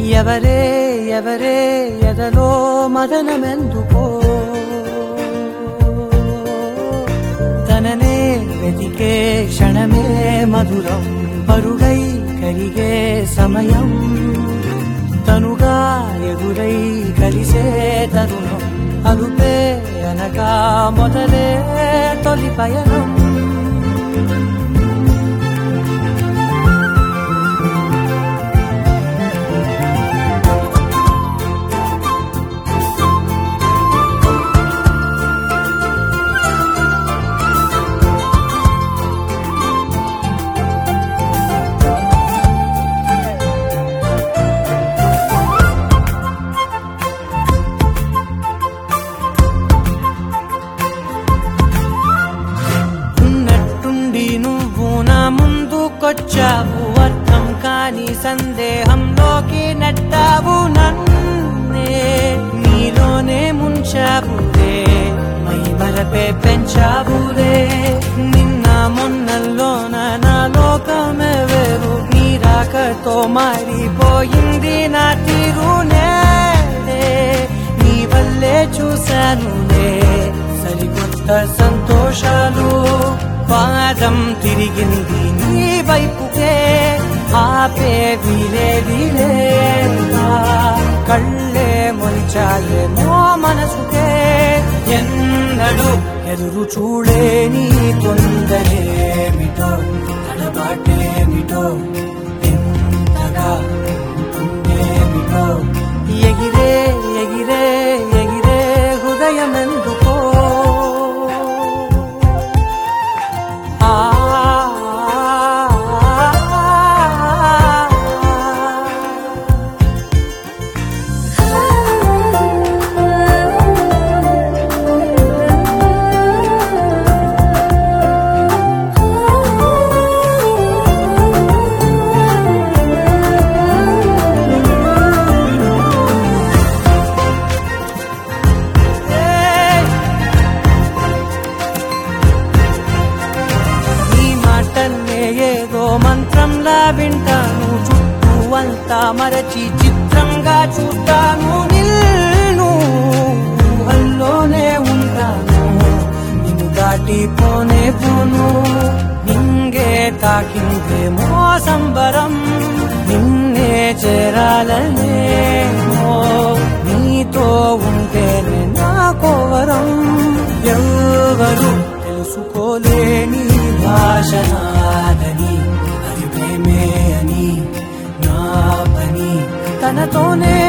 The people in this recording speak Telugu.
ఎవరే ఎవరే ఎదలో మదనమెందుకో తననే వెతికే క్షణమే మధురం పరుగై కరిగే సమయం తనుగా ఎదురై కలిసే తరుణం అలుపే అనగా మొదలే తొలి పయనం ఉన్నట్టుండి నువ్వు నా ముందుకొచ్చావు అర్థం కాని సందేహంలోకి నెట్టావు నన్నే నీలోనే ముంచావురే మై మరపే పెంచావురే నిన్న మొన్నల్లోన నా లోకమే వేరు నీ రాకతో మారిపోయింది నా తీరు నేడే నీ వల్లే చూశానులే సరికొత్త సంతోషాలు పాదం తిరిగింది నీ వైపుకే ఆపే వీలే వీలేదా కళ్ళే మొలిచాయేమో మనసుకే ఎన్నడు ఎదురు చూడేని తొందరేమిటో తడబాటేమిటో ఎంతగా ఉంటుందేమిటో ఎగిరే ఎగిరే ఎగిరే హృదయమెందుకో ఆ నీ మాటల్నే ఏదో మంత్రంలా వింటాను చుట్టూ అంతా మరచి చిత్రంగా చూస్తాను నిన్ను ఊహల్లోనే ఉంటాను నిన్ను దాటిపోనే పోను నింగే తాకిందేమో సంబరం నిన్నే చేరాలనేమో నీతో ఉంటేనే నా కోవరం ఎవరు తెలుసుకోలేని భాష నాదని అది ప్రేమే అని నా పని తనతోనే